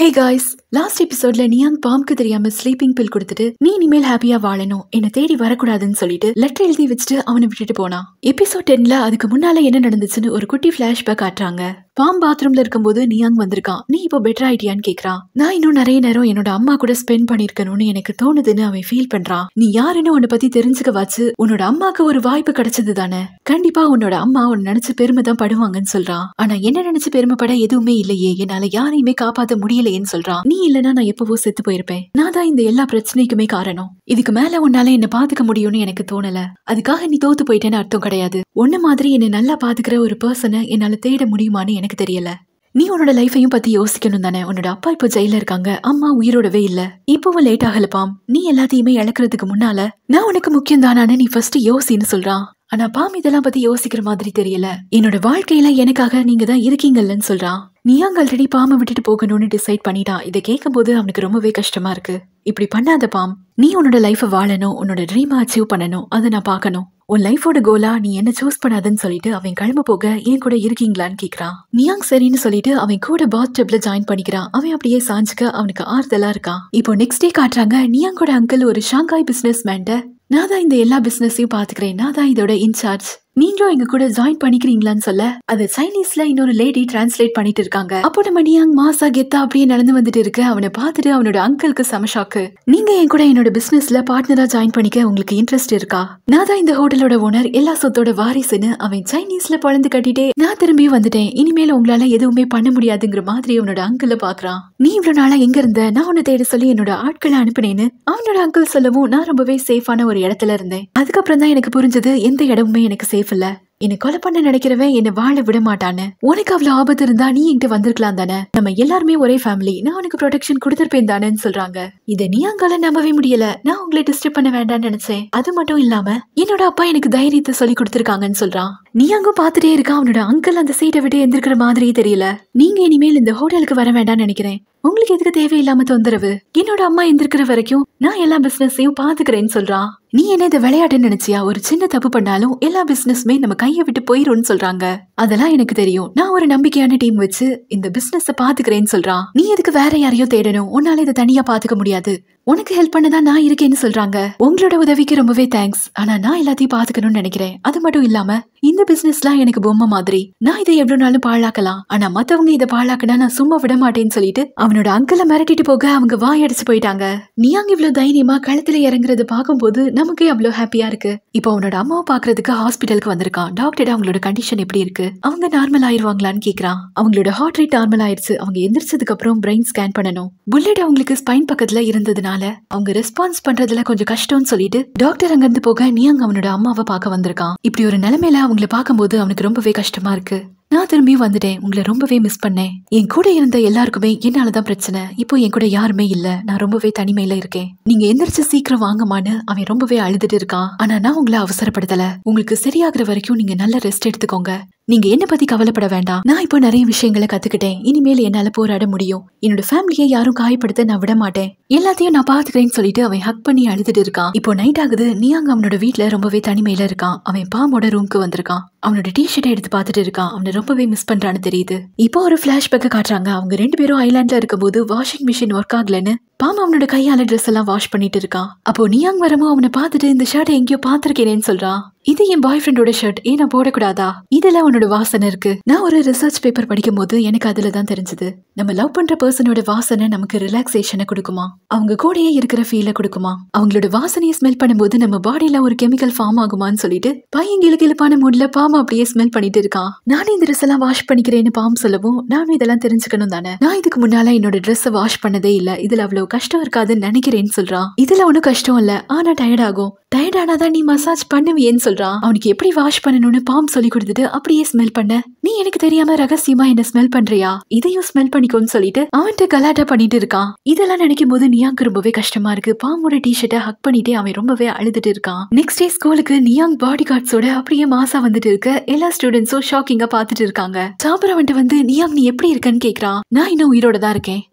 hey guys last எபிசோட்ல நியாங் பாம்க்கு தெரியாம sleeping bill கொடுத்துட்டு நீ இனிமேல் ஹாப்பியா வாழணும் என்னை தேடி வரக்கூடாதுன்னு சொல்லிட்டு லெட்டர் எழுதி வச்சுட்டு அவனை விட்டுட்டு போனான் எபிசோட் டென்ல அதுக்கு முன்னால என்ன நடந்துச்சுன்னு ஒரு குட்டி பிளாஷ்பேக் காட்டுறாங்க பாம் பாத்ரூம்ல இருக்கும்போது நியாங் வந்திருக்கான் நீ இப்போ பெட்டர் ஆயிட்டியான்னு கேக்குறான் நான் இன்னும் நிறைய நேரம் என்னோட அம்மா கூட ஸ்பெண்ட் பண்ணிருக்கணும்னு எனக்கு தோணுதுன்னு அவன் ஃபீல் பண்றான் நீ யாருன்னு உன்னை பத்தி தெரிஞ்சுக்க வச்சு உன்னோட அம்மாக்கு ஒரு வாய்ப்பு கிடைச்சது தானே கண்டிப்பா உன்னோட அம்மா உன்னை நினைச்சு பெருமை தான் படுவாங்கன்னு சொல்றான் ஆனா என்ன நினைச்சு பெருமைப்பட எதுவுமே இல்லையே என்னால யாரையுமே காப்பாத்த முடியலையேன்னு சொல்றான் நீ இல்லனா நான் எப்பவோ செத்து போயிருப்பேன் நான் தான் இந்த எல்லா பிரச்சனைக்குமே காரணம் இதுக்கு மேல உன்னால என்ன பாத்துக்க முடியும்னு எனக்கு தோணல அதுக்காக நீ தோத்து போயிட்டேன்னு அர்த்தம் கிடையாது உன்ன மாதிரி என்னை நல்லா பாத்துக்கிற ஒரு பர்சனை என்னால தேட முடியுமான்னு எனக்கு தெரியல நீ உன்னோட லைஃபையும் பத்தி யோசிக்கணும் தானே உன்னோட அப்பா இப்போ ஜெயில இருக்காங்க அம்மா உயிரோடவே இல்ல இப்பவும் லேட் ஆகல பாம் நீ எல்லாத்தையுமே இழக்கிறதுக்கு முன்னால நான் உனக்கு முக்கியம் தானான்னு நீ ஃபர்ஸ்ட் யோசின்னு சொல்றான் ஆனா பாம் இதெல்லாம் பத்தி யோசிக்கிற மாதிரி தெரியல என்னோட வாழ்க்கையில எனக்காக நீங்க தான் இருக்கீங்கல்லன்னு சொல்றான் நியாங் ஆல்ரெடி பாமை விட்டுட்டு போகணும்னு டிசைட் பண்ணிட்டான் இதை கேட்கும்போது அவனுக்கு ரொம்பவே கஷ்டமா இருக்கு இப்படி பண்ணாத பாம் நீ உன்னோட லைஃபை வாழணும் உன்னோட ட்ரீமை அச்சீவ் பண்ணணும் அதை நான் பார்க்கணும் உன் லைஃபோட கோலா நீ என்ன சூஸ் பண்ணாதன்னு சொல்லிட்டு அவன் கிளம்ப போக ஏன் கூட இருக்கீங்களான்னு கேக்குறான் நியாங் சரின்னு சொல்லிட்டு அவன் கூட பாத் டப்ல ஜாயின் பண்ணிக்கிறான் அவன் அப்படியே சாஞ்சுக்க அவனுக்கு ஆறுதலா இருக்கான் இப்போ நெக்ஸ்ட் டே காட்டுறாங்க நியாங்கோட அங்கிள் ஒரு ஷாங்காய் பிசினஸ் மேன்ட்ட நான் தான் இந்த எல்லா பிசினஸையும் பாத்துக்கிறேன் நான் தான் இதோட இன்சார்ஜ் நீங்களும் எங்க கூட ஜாயின் பண்ணிக்கிறீங்களான்னு சொல்ல அது சைனீஸ்ல இன்னொரு லேடி டிரான்ஸ்லேட் பண்ணிட்டு இருக்காங்க அப்போ நம்ம நியாங் மாசா கெத்தா அப்படியே நடந்து வந்துட்டு இருக்கு அவனை பார்த்துட்டு அவனோட அங்கிளுக்கு செம ஷாக்கு நீங்க என் கூட என்னோட பிசினஸ்ல பார்ட்னரா ஜாயின் பண்ணிக்க உங்களுக்கு இன்ட்ரெஸ்ட் இருக்கா நான் தான் இந்த ஹோட்டலோட ஓனர் எல்லா சொத்தோட வாரிசுன்னு அவன் சைனீஸ்ல பொழந்து கட்டிட்டே நான் திரும்பி வந்துட்டேன் இனிமேல் உங்களால எதுவுமே பண்ண முடியாதுங்கிற மாதிரி அவனோட அங்கிள பாக்குறான் நீ இவ்வளவு நாளா எங்க இருந்த நான் உன்னை தேட சொல்லி என்னோட ஆட்களை அனுப்பினேன்னு அவனோட அங்கிள் சொல்லவும் நான் ரொம்பவே சேஃபான ஒரு இடத்துல இருந்தேன் அதுக்கப்புறம் தான் எனக்கு புரிஞ்சது எந்த இடமுமே எனக்கு சேஃப் இல்ல என்னை கொலை பண்ண நினைக்கிறவன் என்னை வாழ விட மாட்டான்னு உனக்கு அவ்வளவு ஆபத்து இருந்தா நீ என்கிட்ட வந்திருக்கலாம் தானே நம்ம எல்லாருமே ஒரே ஃபேமிலி நான் உனக்கு ப்ரொடெக்ஷன் கொடுத்துருப்பேன் தானேன்னு சொல்றாங்க இதை நீ அங்கால நம்பவே முடியல நான் உங்களை டிஸ்டர்ப் பண்ண வேண்டாம்னு நினைச்சேன் அது மட்டும் இல்லாம என்னோட அப்பா எனக்கு தைரியத்தை சொல்லி கொடுத்துருக்காங்கன்னு சொல்றான் நீ அங்க பாத்துட்டே இருக்க அவனோட அங்கிள் அந்த சீட்டை விட்டு எந்திருக்கிற மாதிரியே தெரியல நீங்க இனிமேல் இந்த ஹோட்டலுக்கு வர வேண்டாம்னு நினைக்கிறேன் உங்களுக்கு எதுக்கு தேவையில்லாம தொந்தரவு என்னோட அம்மா எந்திருக்கிற வரைக்கும் நான் எல்லா பிசினஸையும் பாத்துக்கிறேன்னு சொல்றான் நீ என்ன இதை விளையாட்டுன்னு நினைச்சியா ஒரு சின்ன தப்பு பண்ணாலும் எல்லா பிசினஸுமே நம்ம கையை விட்டு போயிரும்னு சொல்றாங்க அதெல்லாம் எனக்கு தெரியும் நான் ஒரு நம்பிக்கையான டீம் வச்சு இந்த பிசினஸ பாத்துக்கிறேன்னு சொல்றான் நீ எதுக்கு வேற யாரையோ தேடணும் உன்னால இதை தனியா பாத்துக்க முடியாது உனக்கு ஹெல்ப் பண்ணதான் நான் இருக்கேன்னு சொல்றாங்க உங்களோட உதவிக்கு ரொம்பவே தேங்க்ஸ் ஆனா நான் எல்லாத்தையும் பாத்துக்கணும்னு நினைக்கிறேன் அது மட்டும் இல்லாம இந்த பிசினஸ்லாம் எனக்கு பொம்மை மாதிரி நான் இதை எவ்வளவு நாளும் பாழாக்கலாம் ஆனா மத்தவங்க இதை பாழாக்கினா நான் சும்மா விட மாட்டேன்னு சொல்லிட்டு அவனோட அங்கிள மிரட்டிட்டு போக அவங்க வாய் அடிச்சு போயிட்டாங்க நியாங் இவ்வளவு தைரியமா கழுத்துல இறங்குறத பார்க்கும்போது நமக்கே அவ்வளவு ஹாப்பியா இருக்கு இப்போ அவனோட அம்மாவை பாக்குறதுக்கு ஹாஸ்பிட்டலுக்கு வந்திருக்கான் டாக்டர் அவங்களோட கண்டிஷன் எப்படி இருக்கு அவங்க நார்மல் ஆயிருவாங்களான்னு கேக்குறான் அவங்களோட ஹார்ட் ரேட் நார்மல் ஆயிருச்சு அவங்க எந்திரிச்சதுக்கு அப்புறம் பிரெயின் ஸ்கேன் பண்ணணும் புல்லட் அவங்களுக்கு ஸ்பைன் பக்கத்துல இருந்ததுனால அவங்க ரெஸ்பான்ஸ் பண்றதுல கொஞ்சம் கஷ்டம்னு சொல்லிட்டு டாக்டர் அங்கிருந்து போக நியாங் அவனோட அம்மாவை பார்க்க வந்திருக்கான் இப்படி ஒரு நிலைமையில அவங்கள பார்க்கும்போது அவனுக்கு ரொம்பவே கஷ்டமா இருக்கு நான் திரும்பி வந்துட்டேன் உங்களை ரொம்பவே மிஸ் பண்ணேன் என் கூட இருந்த எல்லாருக்குமே என்னாலதான் பிரச்சனை இப்போ என் கூட யாருமே இல்ல நான் ரொம்பவே தனிமையில இருக்கேன் நீங்க எந்திரிச்சு சீக்கிரம் வாங்கமான்னு அவன் ரொம்பவே அழுதுட்டு இருக்கான் ஆனா நான் உங்களை அவசரப்படுத்தல உங்களுக்கு சரியாகிற வரைக்கும் நீங்க நல்ல ரெஸ்ட் எடுத்துக்கோங்க நீங்க என்ன பத்தி கவலைப்பட வேண்டாம் நான் இப்போ நிறைய விஷயங்களை கத்துக்கிட்டேன் இனிமேல் என்னால போராட முடியும் என்னோட ஃபேமிலியை யாரும் காயப்படுத்த நான் விட மாட்டேன் எல்லாத்தையும் நான் பாத்துக்கிறேன்னு சொல்லிட்டு அவன் ஹக் பண்ணி அழுதுட்டு இருக்கான் இப்போ நைட் ஆகுது நீ அங்க அவனோட வீட்ல ரொம்பவே தனிமையில இருக்கான் அவன் பாமோட ரூம்க்கு வந்திருக்கான் அவனோட டிஷர்ட்டை எடுத்து பார்த்துட்டு இருக்கான் அவனை ரொம்பவே மிஸ் பண்றான்னு தெரியுது இப்போ ஒரு பிளாஷ்பேக்க காட்டுறாங்க அவங்க ரெண்டு பேரும் ஐலாண்ட்ல இருக்கும்போது வாஷிங் மிஷின் ஒர்க் ஆகலன்னு பாம் அவனோட கையால ட்ரெஸ் எல்லாம் வாஷ் பண்ணிட்டு இருக்கான் அப்போ நியாங் வரமோ அவனை பார்த்துட்டு இந்த ஷர்ட்டை எங்கேயோ பாத்திருக்கேனேன்னு சொல்றான் இது என் பாய் ஃப்ரெண்டோட ஷர்ட் ஏன் நான் போடக்கூடாதா இதுல உன்னோட வாசனை இருக்கு நான் ஒரு ரிசர்ச் பேப்பர் படிக்கும் போது எனக்கு அதுல தான் தெரிஞ்சது நம்ம லவ் பண்ற பர்சனோட வாசனை நமக்கு ரிலாக்ஸேஷனை கொடுக்குமா அவங்க கூடயே இருக்கிற ஃபீலை கொடுக்குமா அவங்களோட வாசனையை ஸ்மெல் பண்ணும்போது நம்ம பாடியில ஒரு கெமிக்கல் ஃபார்ம் ஆகுமான்னு சொல்லிட்டு பையன் கிழக்கிழப்பான மூட்ல பாம் அப்படியே ஸ்மெல் பண்ணிட்டு இருக்கான் நானும் இந்த ட்ரெஸ் எல்லாம் வாஷ் பண்ணிக்கிறேன்னு பாம் சொல்லவும் நானும் இதெல்லாம் தெரிஞ்சுக்கணும் தானே நான் இதுக்கு முன்னால என்னோட ட்ரெஸ்ஸை வாஷ் பண்ணதே இல்ல இதுல அவ்வளவு கஷ்டம் இருக்காதுன்னு நினைக்கிறேன்னு சொல்றான் இதுல ஒன்றும் கஷ்டம் இல்ல ஆனா டயர்ட் ஆகும் டயர்ட் ஆனாதான் நீ மசாஜ் பண்ணுவியேன்னு சொல்றான் அவனுக்கு எப்படி வாஷ் பண்ணணும்னு பாம் சொல்லி கொடுத்துட்டு அப்படியே ஸ்மெல் பண்ண நீ எனக்கு தெரியாம ரகசியமா என்ன ஸ்மெல் பண்றியா இதையும் ஸ்மெல் பண்ணிக்கோன்னு சொல்லிட்டு அவன்கிட்ட கலாட்டா பண்ணிட்டு இருக்கான் இதெல்லாம் நினைக்கும் போது நியாங்க் ரொம்பவே கஷ்டமா இருக்கு பாமோட டிஷர்ட்டை ஹக் பண்ணிட்டு அவன் ரொம்பவே அழுதுட்டு இருக்கான் நெக்ஸ்ட் டே ஸ்கூலுக்கு நியாங் பாடி கார்ட்ஸோட அப்படியே மாசா வந்துட்டு இருக்க எல்லா ஸ்டூடெண்ட்ஸும் ஷாக்கிங்கா பாத்துட்டு இருக்காங்க சாப்பர் அவன்ட்டு வந்து நியாங் நீ எப்படி இருக்கன்னு கேக்குறான் நான் இன்னும் உயிரோட தான் இருக்கேன்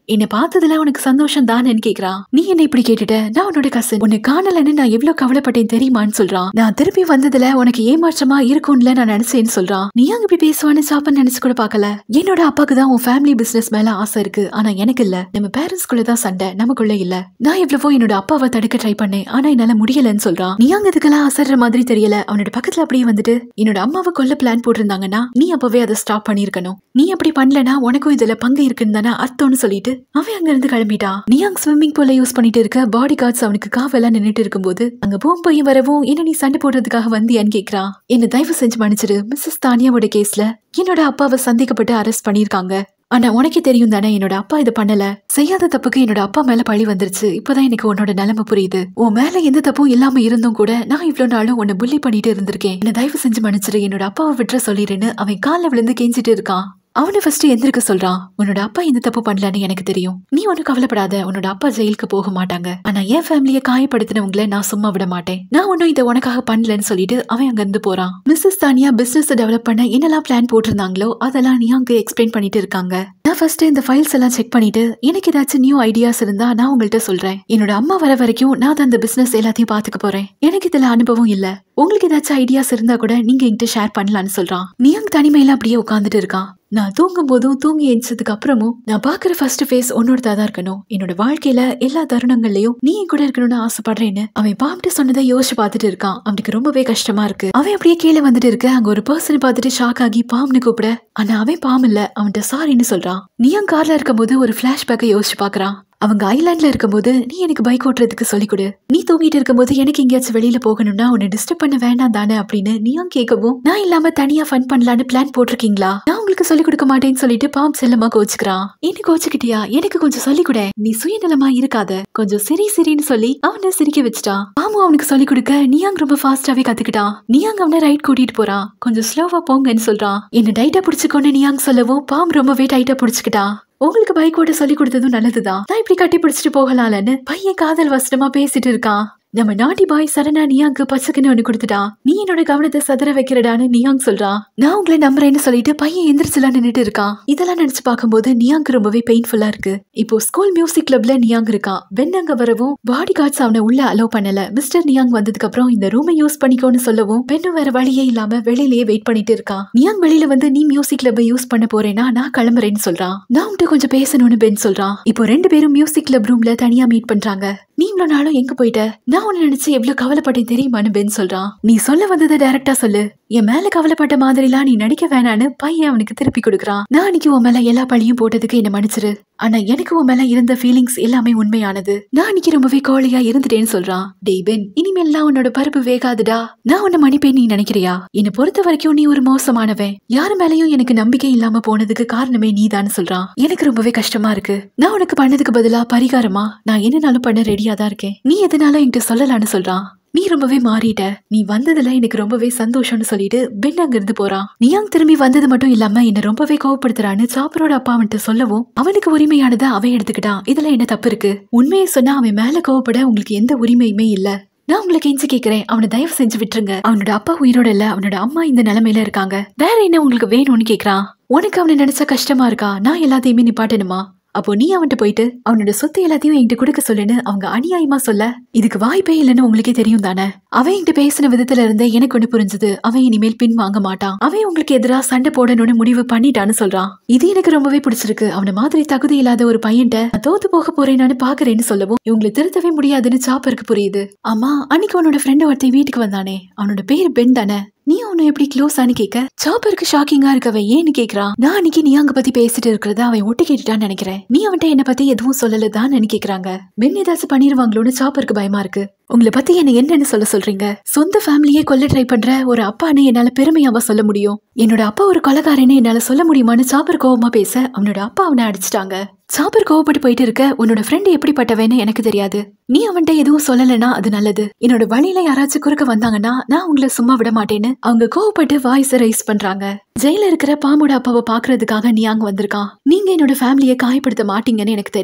என்னை பார்த்ததுல உனக்கு சந்தோஷம் தானேன்னு கேக்குறான் நீ என்ன இப்படி கேட்டுட்ட நான் உன்னோட கசன் உன்னை காணலன்னு நான் எவ்வளவு கவலைப்பட்டேன் தெரியுமான்னு சொல்றான் நான் திருப்பி வந்ததுல உனக்கு ஏமாற்றமா இருக்கும்ல நான் நினைச்சேன்னு சொல்றான் நீ அங்க இப்படி பேசுவான்னு சாப்பன் நினைச்சு கூட பார்க்கல என்னோட அப்பாக்கு தான் உன் ஃபேமிலி பிசினஸ் மேல ஆசை இருக்கு ஆனா எனக்கு இல்ல நம்ம பேரண்ட்ஸ்குள்ள தான் சண்டை நமக்குள்ள இல்ல நான் எவ்வளவோ என்னோட அப்பாவை தடுக்க ட்ரை பண்ணேன் ஆனா என்னால முடியலன்னு சொல்றான் நீ அங்க இதுக்கெல்லாம் அசர்ற மாதிரி தெரியல அவனோட பக்கத்துல அப்படியே வந்துட்டு என்னோட அம்மாவை கொல்ல பிளான் போட்டிருந்தாங்கன்னா நீ அப்பவே அதை ஸ்டாப் பண்ணிருக்கணும் நீ அப்படி பண்ணலனா உனக்கும் இதுல பங்கு இருக்குன்னு தானே அர்த்தம்னு சொல்லிட்டு அவன் அங்க இருந்து கிளம்பிட்டான் நீ அங்க ஸ்விம்மிங் பூல்ல யூஸ் பண்ணிட்டு இருக்க பாடி கார்ட்ஸ் அவனுக்கு காவலா நின்னுட்டு இருக்கும்போது அங்க பூம் பையன் வரவும் என்ன நீ சண்டை போடுறதுக்காக வந்தியான்னு கேக்குறான் என்ன தயவு செஞ்சு மன்னிச்சிடு மிஸ்ஸஸ் தானியாவோட கேஸ்ல என்னோட அப்பாவை சந்திக்கப்பட்டு அரெஸ்ட் பண்ணிருக்காங்க ஆனா உனக்கே தெரியும் தானே என்னோட அப்பா இது பண்ணல செய்யாத தப்புக்கு என்னோட அப்பா மேல பழி வந்துருச்சு இப்பதான் எனக்கு உன்னோட நிலைமை புரியுது உன் மேல எந்த தப்பும் இல்லாம இருந்தும் கூட நான் இவ்வளவு நாளும் உன்னை புள்ளி பண்ணிட்டு இருந்திருக்கேன் என்ன தயவு செஞ்சு மன்னிச்சிரு என்னோட அப்பாவை விட்டுற சொல்லிடுன்னு அவன் கால்ல விழுந்து கெஞ்சிட்டு இருக்கான் அவனை ஃபர்ஸ்ட் எந்திருக்க சொல்றான் உன்னோட அப்பா எந்த தப்பு பண்ணலன்னு எனக்கு தெரியும் நீ ஒன்னும் கவலைப்படாத உன்னோட அப்பா ஜெயிலுக்கு போக மாட்டாங்க ஆனா என் ஃபேமிலியை காயப்படுத்தினவங்கள நான் சும்மா விட மாட்டேன் நான் ஒன்னும் இதை உனக்காக பண்ணலன்னு சொல்லிட்டு அவன் அங்க இருந்து போறான் மிஸ்ஸஸ் தானியா பிசினஸ் டெவலப் பண்ண என்னெல்லாம் பிளான் போட்டிருந்தாங்களோ அதெல்லாம் நீ அங்க எக்ஸ்பிளைன் பண்ணிட்டு இருக்காங்க நான் ஃபர்ஸ்ட் இந்த ஃபைல்ஸ் எல்லாம் செக் பண்ணிட்டு எனக்கு ஏதாச்சும் நியூ ஐடியாஸ் இருந்தா நான் உங்கள்ட்ட சொல்றேன் என்னோட அம்மா வர வரைக்கும் நான் தான் அந்த பிசினஸ் எல்லாத்தையும் பாத்துக்க போறேன் எனக்கு இதுல அனுபவம் இல்ல உங்களுக்கு ஏதாச்சும் ஐடியாஸ் இருந்தா கூட நீங்க என்கிட்ட ஷேர் பண்ணலாம்னு சொல்றான் நீ அங்க தனிமையில அப்படியே உட்காந்துட்டு இருக்கான் நான் தூங்கும் போதும் தூங்கி எந்திச்சதுக்கு அப்புறமும் நான் பாக்குற ஃபர்ஸ்ட் ஃபேஸ் உன்னோடதா தான் இருக்கணும் என்னோட வாழ்க்கையில எல்லா தருணங்கள்லயும் நீ என் கூட இருக்கணும்னு ஆசைப்படுறேன்னு அவன் பாம்பிட்டு சொன்னதை யோசிச்சு பார்த்துட்டு இருக்கான் அவனுக்கு ரொம்பவே கஷ்டமா இருக்கு அவன் அப்படியே கீழே வந்துட்டு இருக்க அங்க ஒரு பர்சனை பார்த்துட்டு ஷாக் ஆகி பாம்னு கூப்பிட ஆனா அவன் பாம் இல்ல அவன்கிட்ட சாரின்னு சொல்றான் நீ அங்க கார்ல இருக்கும்போது ஒரு பிளாஷ்பேக்கை யோசிச்சு பாக்குறான் அவங்க ஐலாண்ட்ல இருக்கும்போது நீ எனக்கு பைக் ஓட்டுறதுக்கு சொல்லிக் கொடு நீ தூங்கிட்டு இருக்கும்போது எனக்கு எங்கேயாச்சும் வெளியில போகணும்னா உன்னை டிஸ்டர்ப் பண்ண வேண்டாம் தானே அப்படின்னு நீயும் கேட்கவும் நான் இல்லாம தனியா ஃபன் பண்ணலான்னு பிளான் போட்டிருக்கீங்களா நான் உங்களுக்கு சொல்லிக் கொடுக்க மாட்டேன்னு சொல்லிட்டு பாம் செல்லமா கோச்சுக்கிறான் என்ன கோச்சுக்கிட்டியா எனக்கு கொஞ்சம் சொல்லிக் கொடு நீ சுயநலமா இருக்காத கொஞ்சம் சிரி சிரின்னு சொல்லி அவனை சிரிக்க வச்சுட்டான் பாமும் அவனுக்கு சொல்லிக் கொடுக்க நீயாங் ரொம்ப ஃபாஸ்டாவே கத்துக்கிட்டான் நீயாங் அவனை ரைட் கூட்டிட்டு போறான் கொஞ்சம் ஸ்லோவா போங்கன்னு சொல்றான் என்ன டைட்டா பிடிச்சுக்கோன்னு நீயாங் சொல்லவும் பாம் ரொம்பவே டைட்டா பிடிச்சுக்கிட்டான் உங்களுக்கு பைக் ஓட்ட சொல்லி கொடுத்ததும் நல்லதுதான் நான் இப்படி கட்டி பிடிச்சிட்டு போகலாம்லன்னு பையன் காதல் வசனமா பேசிட்டு இருக்கான் நம்ம நாட்டி பாய் சரணா நியாங்கு பச்சைக்குன்னு ஒண்ணு கொடுத்துட்டான் நீ என்னோட கவனத்தை சதுர வைக்கிறடான்னு நியாங் சொல்றான் நான் உங்களை நம்புறேன்னு சொல்லிட்டு பையன் எந்திரிச்சுலாம் நின்னுட்டு இருக்கான் இதெல்லாம் நினைச்சு பார்க்கும்போது நியாங்கு ரொம்பவே பெயின்ஃபுல்லா இருக்கு இப்போ ஸ்கூல் மியூசிக் கிளப்ல நியாங் இருக்கான் வென் அங்க வரவும் பாடி கார்ட்ஸ் அவனை உள்ள அலோவ் பண்ணல மிஸ்டர் நியாங் வந்ததுக்கு அப்புறம் இந்த ரூமை யூஸ் பண்ணிக்கோன்னு சொல்லவும் பெண்ணு வேற வழியே இல்லாம வெளியிலேயே வெயிட் பண்ணிட்டு இருக்கான் நியாங் வெளியில வந்து நீ மியூசிக் கிளப்பை யூஸ் பண்ண போறேன்னா நான் கிளம்புறேன்னு சொல்றான் நான் உன்கிட்ட கொஞ்சம் பேசணும்னு பென் சொல்றான் இப்போ ரெண்டு பேரும் மியூசிக் கிளப் ரூம்ல தனியா மீட் பண்றாங்க நீ இவ்வளவு நாளும் எங்க போயிட்ட நான் உன்னை நினைச்சு எவ்வளவு கவலைப்பட்டேன் தெரியுமான்னு பென் சொல்றான் நீ சொல்ல வந்ததை டைரக்டா சொல்லு என் மேல கவலைப்பட்ட மாதிரிலாம் நீ நடிக்க வேணான்னு பையன் அவனுக்கு திருப்பி கொடுக்குறான் நான் அன்னைக்கு உன் மேல எல்லா பழியும் போட்டதுக்கு என்ன மன்னிச்சிரு ஆனா எனக்கு உன் மேல இருந்த ஃபீலிங்ஸ் எல்லாமே உண்மையானது நான் அன்னைக்கு ரொம்பவே கோழையா இருந்துட்டேன்னு சொல்றான் டேய் பென் இனிமேல்லாம் உன்னோட பருப்பு வேகாதுடா நான் உன்னை மன்னிப்பேன் நீ நினைக்கிறியா என்னை பொறுத்த வரைக்கும் நீ ஒரு மோசமானவன் யாரு மேலயும் எனக்கு நம்பிக்கை இல்லாம போனதுக்கு காரணமே நீதான்னு சொல்றான் எனக்கு ரொம்பவே கஷ்டமா இருக்கு நான் உனக்கு பண்ணதுக்கு பதிலா பரிகாரமா நான் என்னனாலும் பண்ண ரெடியா தான் இருக்கேன் நீ எதனாலும் என்கிட்ட சொல்லலான்னு சொல்றான் நீ ரொம்பவே மாறிட்ட நீ வந்ததுல எனக்கு ரொம்பவே சந்தோஷம்னு சொல்லிட்டு பென் அங்க இருந்து போறான் நியாங் திரும்பி வந்தது மட்டும் இல்லாம என்ன ரொம்பவே கோவப்படுத்துறான்னு சாப்பரோட அப்பா அவன்கிட்ட சொல்லவும் அவனுக்கு உரிமையானதை அவன் எடுத்துக்கிட்டான் இதுல என்ன தப்பு இருக்கு உண்மையை சொன்னா அவன் மேல கோவப்பட உங்களுக்கு எந்த உரிமையுமே இல்ல நான் உங்களை கெஞ்சி கேக்குறேன் அவனை தயவு செஞ்சு விட்டுருங்க அவனோட அப்பா உயிரோட இல்ல அவனோட அம்மா இந்த நிலைமையில இருக்காங்க வேற என்ன உங்களுக்கு வேணும்னு கேக்குறான் உனக்கு அவனை நினைச்சா கஷ்டமா இருக்கா நான் எல்லாத்தையுமே நிப்பாட்டணுமா அப்போ நீ அவன்கிட்ட போயிட்டு அவனோட சொத்து எல்லாத்தையும் என்கிட்ட கொடுக்க சொல்லுன்னு அவங்க அநியாயமா சொல்ல இதுக்கு வாய்ப்பே இல்லைன்னு உங்களுக்கே தெரியும் தானே அவன் என்கிட்ட பேசின விதத்துல இருந்தே எனக்கு ஒண்ணு புரிஞ்சுது அவன் இனிமேல் பின் வாங்க மாட்டான் அவன் உங்களுக்கு எதிராக சண்டை போடணும்னு முடிவு பண்ணிட்டான்னு சொல்றான் இது எனக்கு ரொம்பவே பிடிச்சிருக்கு அவன மாதிரி தகுதி இல்லாத ஒரு பையன்ட்ட நான் தோத்து போக போறேன்னு பாக்குறேன்னு சொல்லவும் இவங்களை திருத்தவே முடியாதுன்னு சாப்பருக்கு புரியுது ஆமா அன்னைக்கு அவனோட ஃப்ரெண்ட் ஒருத்தன் வீட்டுக்கு வந்தானே அவனோட பேர் பென் தானே நீ அவனை எப்படி க்ளோஸ் ஆனு கேட்க சாப்பருக்கு ஷாக்கிங்கா இருக்கவன் ஏன்னு கேக்குறான் நான் அன்னைக்கு நீ அங்க பத்தி பேசிட்டு இருக்கிறத அவன் ஒட்டு கேட்டுட்டான்னு நினைக்கிறேன் நீ அவன்கிட்ட என்ன பத்தி எதுவும் சொல்லலதான் கேக்குறாங்க பென் ஏதாச்சும் பண்ணிருவாங்களோன்னு சாப்பருக்கு பயமா இருக்கு உங்களை பத்தி என்ன என்னன்னு சொல்ல சொல்றீங்க சொந்த ஃபேமிலியே கொல்ல ட்ரை பண்ற ஒரு அப்பான்னு என்னால பெருமையாவா சொல்ல முடியும் என்னோட அப்பா ஒரு கொலகாரன்னு என்னால சொல்ல முடியுமான்னு சாப்பர் கோவமா பேச அவனோட அப்பா அவனை அடிச்சிட்டாங்க சாப்பர் கோவப்பட்டு போயிட்டு இருக்க உன்னோட ஃப்ரெண்ட் எப்படிப்பட்டவன்னு எனக்கு தெரியாது நீ அவன்கிட்ட எதுவும் சொல்லலைன்னா அது நல்லது என்னோட வழியில யாராச்சும் குறுக்க வந்தாங்கன்னா நான் உங்களை சும்மா விட மாட்டேன்னு அவங்க கோவப்பட்டு வாய்ஸ் ரைஸ் பண்றாங்க ஜெயில இருக்கிற பாம்போட அப்பாவை பாக்குறதுக்காக நீ அங்க வந்திருக்கான் நீங்க என்னோட ஃபேமிலியை காயப்படுத்த மாட்டீங்கன்னு எனக்கு தெரியும்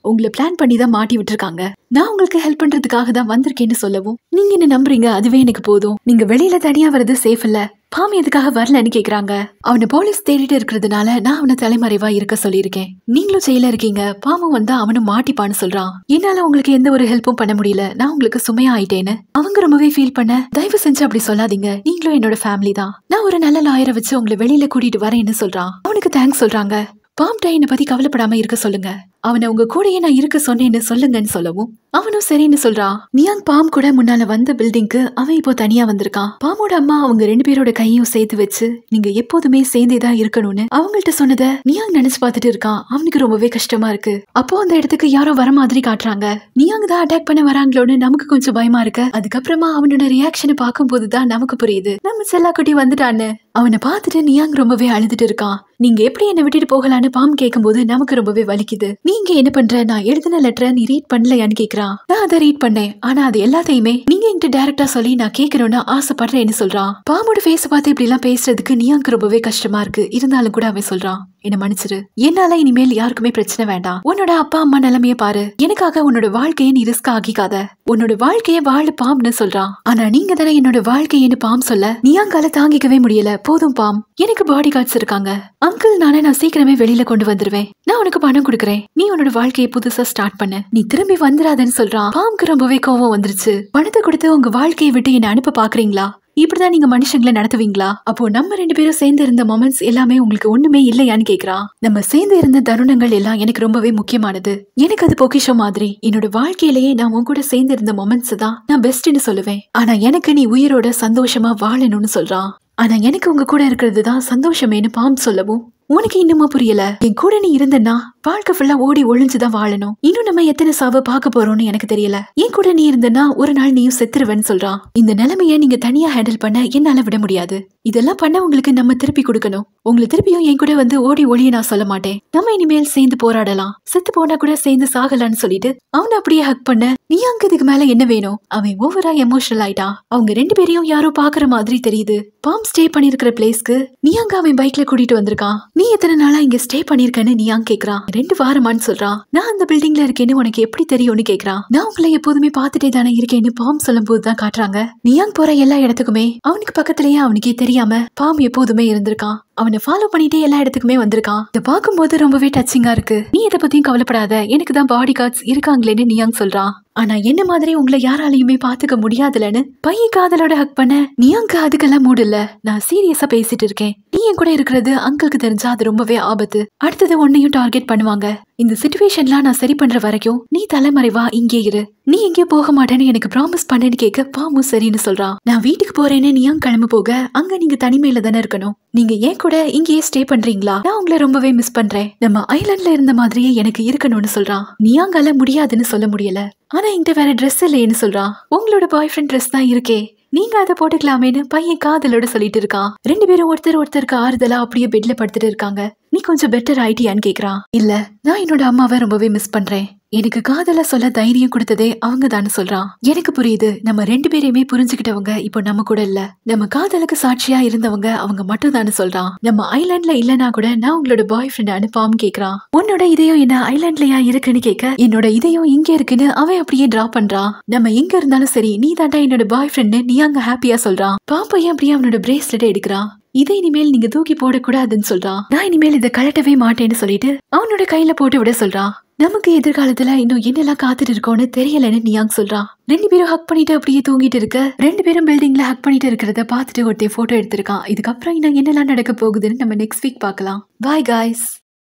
உங்களை பிளான் பண்ணி தான் மாட்டி விட்டுருக்காங்க நான் உங்களுக்கு ஹெல்ப் பண்றதுக்காக தான் வந்திருக்கேன்னு சொல்லவும் நீங்க என்ன நம்புறீங்க அதுவே எனக்கு போதும் நீங்க வெளியில தனியா வர்றது சேஃப் இல்ல பாம் எதுக்காக வரலன்னு கேக்குறாங்க அவனை போலீஸ் தேடிட்டு இருக்கிறதுனால நான் அவனை தலைமறைவா இருக்க சொல்லியிருக்கேன் நீங்களும் ஜெயில இருக்கீங்க பாமும் வந்தா அவனும் மாட்டிப்பான்னு சொல்றான் என்னால உங்களுக்கு எந்த ஒரு ஹெல்ப்பும் பண்ண முடியல நான் உங்களுக்கு சுமையா ஆயிட்டேன்னு அவங்க ரொம்பவே ஃபீல் பண்ண தயவு செஞ்சு அப்படி சொல்லாதீங்க நீங்களும் என்னோட ஃபேமிலி தான் நான் ஒரு நல்ல லாயரை வச்சு உங்களை வெளியில கூட்டிட்டு வரேன்னு சொல்றான் அவனுக்கு தேங்க்ஸ் சொல்றாங்க பாம் டைனை பத்தி கவலைப்படாம இருக்க சொல்லுங்க அவனை உங்க கூடயே நான் இருக்க சொன்னேன்னு சொல்லுங்கன்னு சொல்லவும் அவனும் சரின்னு சொல்றான் நியாங் பாம் கூட முன்னால வந்த பில்டிங்க்கு அவன் இப்போ தனியா வந்திருக்கான் பாமோட அம்மா அவங்க ரெண்டு பேரோட கையும் சேர்த்து வச்சு நீங்க எப்போதுமே சேர்ந்தே தான் இருக்கணும்னு அவங்கள்ட்ட சொன்னதை நியாங் நினைச்சு பார்த்துட்டு இருக்கான் அவனுக்கு ரொம்பவே கஷ்டமா இருக்கு அப்போ அந்த இடத்துக்கு யாரோ வர மாதிரி காட்டுறாங்க நியாங் தான் அட்டாக் பண்ண வராங்களோன்னு நமக்கு கொஞ்சம் பயமா இருக்கு அதுக்கப்புறமா அவனோட ரியாக்ஷனை பார்க்கும்போது தான் நமக்கு புரியுது நம்ம செல்லாக்குட்டி வந்துட்டான்னு அவனை பார்த்துட்டு நியாங் ரொம்பவே அழுதுட்டு இருக்கான் நீங்க எப்படி என்ன விட்டுட்டு போகலான்னு பாம் கேட்கும்போது நமக்கு ரொம்பவே வலிக்குது நீங்க என்ன பண்ற நான் எழுதின லெட்டரை நீ ரீட் பண்ணலையான்னு கேக்குறான் நான் அதை ரீட் பண்ணேன் ஆனா அது எல்லாத்தையுமே நீங்க என்கிட்ட டைரக்டா சொல்லி நான் கேட்கணும்னு ஆசைப்படுறேன்னு சொல்றான் பாமோட ஃபேஸ் பார்த்து இப்படி எல்லாம் பேசுறதுக்கு நியாங்க்கு ரொம்பவே கஷ்டமா இருக்கு இருந்தாலும் கூட அவன் சொல்றான் என்ன மன்னிச்சிரு என்னால இனிமேல் யாருக்குமே பிரச்சனை வேண்டாம் உன்னோட அப்பா அம்மா நிலைமைய பாரு எனக்காக உன்னோட வாழ்க்கையை நீ ரிஸ்க் ஆக்கிக்காத உன்னோட வாழ்க்கைய வாழ பாம்னு சொல்றான் ஆனா நீங்க தானே என்னோட வாழ்க்கையன்னு பாம் சொல்ல நியாங்கால தாங்கிக்கவே முடியல போதும் பாம் எனக்கு பாடி கார்ட்ஸ் இருக்காங்க அங்கிள் நானே நான் சீக்கிரமே வெளியில கொண்டு வந்துருவேன் நான் உனக்கு பணம் கொடுக்குறேன் நீ உன்னோட வாழ்க்கையை புதுசா ஸ்டார்ட் பண்ணு நீ திரும்பி வந்துடாதன்னு சொல்றான் பாம்க்கு ரொம்பவே கோவம் வந்துருச்சு பணத்தை கொடுத்து உங்க வாழ்க்கையை விட்டு என்ன அனுப்ப பாக்குறீங்களா இப்படிதான் நீங்க மனுஷங்களை நடத்துவீங்களா அப்போ நம்ம ரெண்டு பேரும் சேர்ந்து இருந்த மொமெண்ட்ஸ் எல்லாமே உங்களுக்கு ஒண்ணுமே இல்லையான்னு கேக்குறான் நம்ம சேர்ந்து இருந்த தருணங்கள் எல்லாம் எனக்கு ரொம்பவே முக்கியமானது எனக்கு அது பொக்கிஷம் மாதிரி என்னோட வாழ்க்கையிலேயே நான் உன் கூட சேர்ந்து இருந்த மொமெண்ட்ஸ் தான் நான் பெஸ்ட்னு சொல்லுவேன் ஆனா எனக்கு நீ உயிரோட சந்தோஷமா வாழணும்னு சொல்றான் ஆனா எனக்கு உங்க கூட இருக்கிறது தான் சந்தோஷமேனு பாம் சொல்லவும் உனக்கு இன்னுமா புரியல என் கூட நீ இருந்தன்னா வாழ்க்கை ஃபுல்லா ஓடி ஒளிஞ்சுதான் வாழணும் இன்னும் நம்ம எத்தனை சாவ பார்க்க போறோம்னு எனக்கு தெரியல என் கூட நீ இருந்தனா ஒரு நாள் நீயும் செத்துருவேன்னு சொல்றான் இந்த நிலைமைய நீங்க தனியா ஹேண்டில் பண்ண என்னால விட முடியாது இதெல்லாம் பண்ண உங்களுக்கு நம்ம திருப்பி கொடுக்கணும் உங்களை திருப்பியும் என் கூட வந்து ஓடி ஒளிய நான் சொல்ல மாட்டேன் நம்ம இனிமேல் சேர்ந்து போராடலாம் செத்து போனா கூட சேர்ந்து சாகலான்னு சொல்லிட்டு அவனை அப்படியே ஹக் பண்ண நீ அங்க இதுக்கு மேல என்ன வேணும் அவன் ஓவரா எமோஷனல் ஆயிட்டான் அவங்க ரெண்டு பேரையும் யாரோ பாக்குற மாதிரி தெரியுது பாம் ஸ்டே பண்ணிருக்கிற பிளேஸ்க்கு நீ அங்க அவன் பைக்ல கூட்டிட்டு வந்திருக்கான் நீ எத்தனை நாளா இங்க ஸ்டே பண்ணிருக்கேன்னு நியாங் கேக்குறான் ரெண்டு வாரமான்னு சொல்றான் நான் அந்த பில்டிங்ல இருக்கேன்னு உனக்கு எப்படி தெரியும்னு கேக்குறான் நான் உங்களை எப்போதுமே பார்த்துட்டே தானே இருக்கேன்னு பாம் சொல்லும் போதுதான் காட்டுறாங்க நியாங் போற எல்லா இடத்துக்குமே அவனுக்கு பக்கத்துலயே அவனுக்கே தெரியாம பாம் எப்போதுமே இருந்திருக்கான் அவனை ஃபாலோ பண்ணிட்டே எல்லா இடத்துக்குமே வந்திருக்கான் இதை பார்க்கும்போது ரொம்பவே டச்சிங்கா இருக்கு நீ இதை பத்தியும் கவலைப்படாத எனக்கு தான் பாடி கார்ட்ஸ் இருக்காங்களேன்னு நியாங் சொல்றான் ஆனா என்ன மாதிரி உங்களை யாராலையுமே பாத்துக்க முடியாதுலன்னு பையன் காதலோட ஹக் பண்ண நியாங்க அதுக்கெல்லாம் மூடு இல்ல நான் சீரியஸா பேசிட்டு இருக்கேன் நீ என் கூட இருக்கிறது அங்கிளுக்கு தெரிஞ்சா அது ரொம்பவே ஆபத்து அடுத்தது உன்னையும் டார்கெட் பண்ணுவாங்க இந்த சுச்சுவேஷன்லாம் நான் சரி பண்ற வரைக்கும் நீ தலைமறைவா இங்கே இரு நீ எங்கேயும் போக மாட்டேன்னு எனக்கு ப்ராமிஸ் பண்ணேன்னு கேட்க பாமு சரின்னு சொல்றான் நான் வீட்டுக்கு போறேன்னு நீயும் கிளம்பு போக அங்க நீங்க தனிமையில தானே இருக்கணும் நீங்க ஏன் கூட இங்கேயே ஸ்டே பண்றீங்களா நான் உங்களை ரொம்பவே மிஸ் பண்றேன் நம்ம ஐலாண்ட்ல இருந்த மாதிரியே எனக்கு இருக்கணும்னு சொல்றான் நீயாங்கால முடியாதுன்னு சொல்ல முடியல ஆனா என்கிட்ட வேற ட்ரெஸ் இல்லையேன்னு சொல்றான் உங்களோட பாய் ஃப்ரெண்ட் ட்ரெஸ் தான் இருக்கே நீங்க அதை போட்டுக்கலாமேன்னு பையன் காதலோட சொல்லிட்டு இருக்கான் ரெண்டு பேரும் ஒருத்தர் ஒருத்தருக்கு ஆறுதலா அப்படியே பெட்ல படுத்துட்டு இருக்காங்க நீ கொஞ்சம் பெட்டர் ஆயிட்டியான்னு கேக்குறான் இல்ல நான் என்னோட அம்மாவை ரொம்பவே மிஸ் பண்றேன் எனக்கு காதல சொல்ல தைரியம் கொடுத்ததே அவங்க தான் சொல்றான் எனக்கு புரியுது நம்ம ரெண்டு பேரையுமே புரிஞ்சுக்கிட்டவங்க இப்போ நம்ம கூட இல்ல நம்ம காதலுக்கு சாட்சியா இருந்தவங்க அவங்க மட்டும் தான் சொல்றான் நம்ம ஐலாண்ட்ல இல்லனா கூட நான் உங்களோட பாய் ஃப்ரெண்ட் அனுப்பாம கேக்குறான் உன்னோட இதயம் என்ன ஐலாண்ட்லயா இருக்குன்னு கேட்க என்னோட இதயம் இங்க இருக்குன்னு அவன் அப்படியே டிரா பண்றான் நம்ம எங்க இருந்தாலும் சரி நீ தாண்டா என்னோட பாய் ஃப்ரெண்ட் நீ அங்க ஹாப்பியா சொல்றான் பாப்பையன் அப்படியே அவனோட பிரேஸ்லெட் எடுக்கிறான் இதை இனிமேல் நீங்க தூக்கி போடக்கூடாதுன்னு சொல்றான் நான் இனிமேல் இதை கழட்டவே மாட்டேன்னு சொல்லிட்டு அவனோட கையில போட்டு விட சொல்றான் நமக்கு எதிர்காலத்துல இன்னும் என்னெல்லாம் காத்துட்டு இருக்கோன்னு தெரியலன்னு நியாங் சொல்றான் ரெண்டு பேரும் ஹக் பண்ணிட்டு அப்படியே தூங்கிட்டு இருக்க ரெண்டு பேரும் பில்டிங்ல ஹக் பண்ணிட்டு இருக்கிறத பார்த்துட்டு ஒருத்தன் போட்டோ எடுத்திருக்கான் இதுக்கப்புறம் இன்னும் என்னெல்லாம் நடக்க போகுதுன்னு நம்ம நெக்ஸ்ட் வீக் பார்க்கலாம் பாய் காய்ஸ்